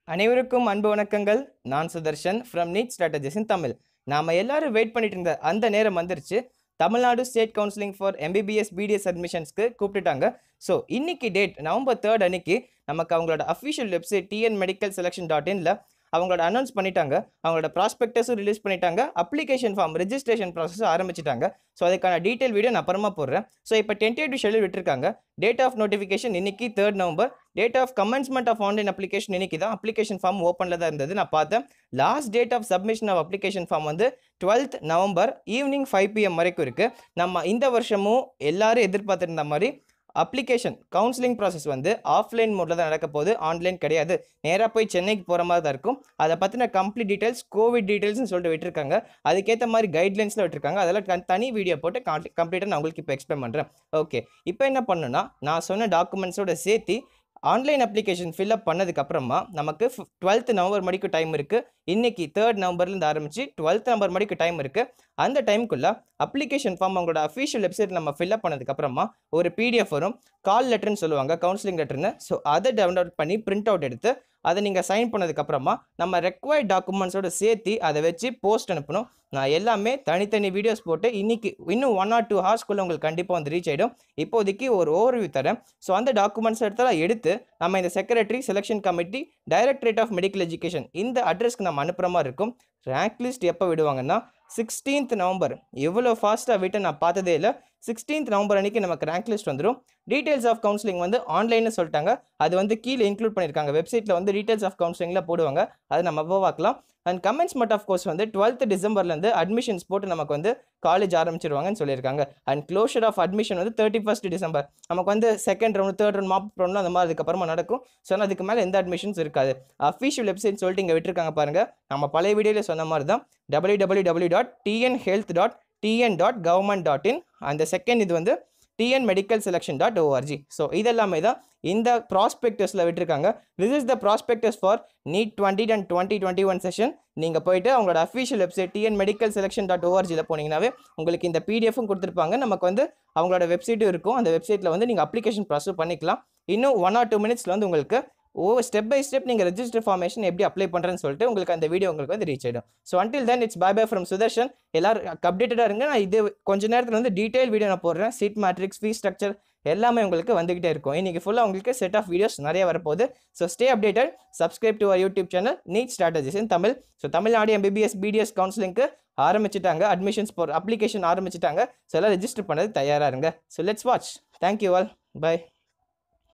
அனைவருக்கும் அன்பு வணக்கங்கள் நான் Sudarshan from NEET strategies in Tamil நாம எல்லாரும் வெயிட் பண்ணிட்டு இருந்த அந்த நேரம் வந்துருச்சு Tamil Nadu state counselling for MBBS BDS அட்மிஷன்ஸ்க்கு கூப்பிட்டுட்டாங்க ஸோ இன்னைக்கு டேட் நவம்பர் தேர்ட் அன்னைக்கு நமக்கு அவங்களோட official website TN medical selection dot இன்ல அவங்களோட அனௌன்ஸ் பண்ணிட்டாங்க அவங்களோட ப்ராஸ்பெக்டஸும் ரிலீஸ் பண்ணிட்டாங்க அப்ளிகேஷன் ஃபார்ம் ரெஜிஸ்ட்ரேஷன் ப்ராசஸும் ஆரம்பிச்சிட்டாங்க ஸோ அதுக்கான டீட்டெயில் வீடியோ நான் அப்புறமா போடுறேன் ஸோ இப்போ டென்டேட்டிவ் ஷெடியூல் விட்டுருக்காங்க டேட் ஆஃப் நோட்டிஃபிகேஷன் இன்னைக்கு third November date of commencement of online application இன்னைக்கு தான் அப்ளிகேஷன் ஃபார்ம் ஓப்பனில் தான் இருந்தது நான் பார்த்தேன் last date of submission of application form வந்து twelfth November evening five PM வரைக்கும் இருக்குது நம்ம இந்த வருஷமும் எல்லாரும் எதிர்பார்த்துருந்த மாதிரி அப்ளிகேஷன் கவுன்சிலிங் ப்ராசஸ் வந்து ஆஃப்லைன் மோடில் தான் நடக்க போகுது ஆன்லைன் கிடையாது நேராக போய் சென்னைக்கு போகிற மாதிரி தான் இருக்கும் அதை பற்றின கம்ப்ளீட் டீட்டெயில்ஸ் கோவிட் டீட்டெயில்ஸ்னு சொல்லிட்டு விட்டுருக்காங்க அதுக்கேற்ற மாதிரி கைட்லைன்ஸில் விட்டுருக்காங்க அதெல்லாம் க- தனி வீடியோ போட்டு கம்ப்ளீட்டாக நான் உங்களுக்கு இப்போ எக்ஸ்பிளைன் பண்ணுறேன் ஓகே இப்போ என்ன பண்ணுன்னா நான் சொன்ன டாக்குமெண்ட்ஸோட சேர்த்து ஆன்லைன் அப்ளிகேஷன் ஃபில்அப் பண்ணதுக்கு அப்புறமா நமக்கு டுவெல்த் நவம்பர் மணிக்கு டைம் இருக்குது இன்னைக்கு தேர்ட் நவம்பர்லேருந்து ஆரம்பிச்சு டுவெல்த் நவம்பர் மணிக்கு டைம் இருக்குது அந்த டைமுக்குள்ள அப்ளிகேஷன் ஃபார்ம் அவங்களோட அஃபிஷியல் வெப்சைட் நம்ம ஃபில்அப் பண்ணதுக்கு அப்புறமா ஒரு பிடிஎஃப் வரும் கால் லெட்டர்னு சொல்லுவாங்க கவுன்சிலிங் லெட்டர்னு ஸோ அதை டவுன்லோட் பண்ணி பிரிண்ட் அவுட் எடுத்து அதை நீங்கள் சைன் பண்ணதுக்கு அப்புறமா நம்ம ரெக்வயர்ட் டாக்குமெண்ட்ஸோட சேர்த்து அதை வச்சு போஸ்ட் அனுப்பணும் நான் எல்லாமே தனித்தனி வீடியோஸ் போட்டு இன்னைக்கு இன்னும் ஒன் ஆர் டூ ஹவர்ஸ்க்குள்ளே உங்களுக்கு கண்டிப்பாக வந்து ரீச் ஆகிடும் இப்போதைக்கு ஒரு ஓவர்வியூ தரேன் ஸோ அந்த டாக்குமெண்ட்ஸ் எடுத்தால் எடுத்து நம்ம இந்த secretary selection committee directorate of medical education இந்த அட்ரஸ்க்கு நம்ம அனுப்புகிற மாதிரி இருக்கும் ரேங்க் லிஸ்ட் எப்போ விடுவாங்கன்னா சிக்ஸ்டீன்த் நவம்பர் எவ்வளோ ஃபாஸ்ட்டாக விட்டு நான் பார்த்ததே இல்லை சிக்ஸ்டீன்த் நவம்பர் அன்னைக்கு நமக்கு ரேங்க் லிஸ்ட் வந்துடும் டீடைல்ஸ் ஆஃப் கவுன்சிலிங் வந்து ஆன்லைன்னு சொல்லிட்டாங்க அது வந்து கீழே இன்க்ளூட் பண்ணியிருக்காங்க வெப்சைட்டில் வந்து டீடைல்ஸ் ஆஃப் கவுன்சிலிங்கில் போடுவாங்க அது நம்ம அப்போ பார்க்கலாம் அண்ட் கமென்ஸ்மெண்ட் ஆஃப் கோர்ஸ் வந்து டுவெல்த் டிசம்பர்லேருந்து அட்மிஷன்ஸ் போட்டு நமக்கு வந்து காலேஜ் ஆரம்பிச்சிருவாங்கன்னு சொல்லியிருக்காங்க அண்ட் க்ளோஷர் ஆஃப் அட்மிஷன் வந்து தேர்ட்டி ஃபஸ்ட் டிசம்பர் நமக்கு வந்து second round third round mop round அந்த மாதிரி அதுக்கப்புறமா நடக்கும் ஸோ அதுக்கு மேலே எந்த அட்மிஷன்ஸ் இருக்காது அஃபிஷியல் வெப்சைட் சொல்லிட்டு இங்கே விட்டுருக்காங்க பாருங்கள் நம்ம பழைய வீடியோவில் சொன்ன மாதிரி தான் W W W dot TN health dot TN dot government dot in அந்த செகண்ட் இது வந்து TN medical selection dot ORG so இதெல்லாமே தான் இந்த ப்ராஸ்பெக்டஸில் விட்டுருக்காங்க this is the prospectus for NEET twenty and twenty twenty one session நீங்கள் போயிட்டு அவங்களோட official website TN medical selection dot ஓஆர்ஜியில் போனீங்கன்னாவே உங்களுக்கு இந்த பிடிஎஃப்பும் கொடுத்துருப்பாங்க நமக்கு வந்து அவங்களோட வெப்சைட்டும் இருக்கும் அந்த வெப்சைட்டில் வந்து நீங்கள் அப்ளிகேஷன் ப்ராசஸ் பண்ணிக்கலாம் இன்னும் ஒன் ஆர் டூ மினிட்ஸில் வந்து உங்களுக்கு ஓ ஸ்டெப் பை ஸ்டெப் நீங்கள் ரெஜிஸ்டர் ஃபார்மேஷன் எப்படி அப்ளை பண்ணுறேன்னு சொல்லிட்டு உங்களுக்கு அந்த வீடியோ உங்களுக்கு வந்து ரீச் ஆகிடும் so until then it's bye bye from Sudarshan எல்லாரும் அப்டேட்டடாக இருங்க நான் இது கொஞ்ச நேரத்தில் வந்து டீட்டெயில் வீடியோ நான் போடுறேன் சீட் மேட்ரிக்ஸ் ஃபீஸ் ஸ்ட்ரக்சர் எல்லாமே உங்களுக்கு வந்துகிட்டே இருக்கும் இன்னைக்கு ஃபுல்லாக உங்களுக்கு செட் ஆஃப் வீடியோஸ் நிறைய வரப்போகுது so stay updated subscribe to our YouTube channel NEET strategies in Tamil so Tamil Nadu MBBS BDS கவுன்சிலிங்க்கு ஆரம்பிச்சிட்டாங்க அட்மிஷன்ஸ் போகிற அப்ளிகேஷன் ஆரம்பிச்சிட்டாங்க ஸோ எல்லாம் ரெஜிஸ்டர் பண்ணது தயாராக இருங்க so let's watch thank you all by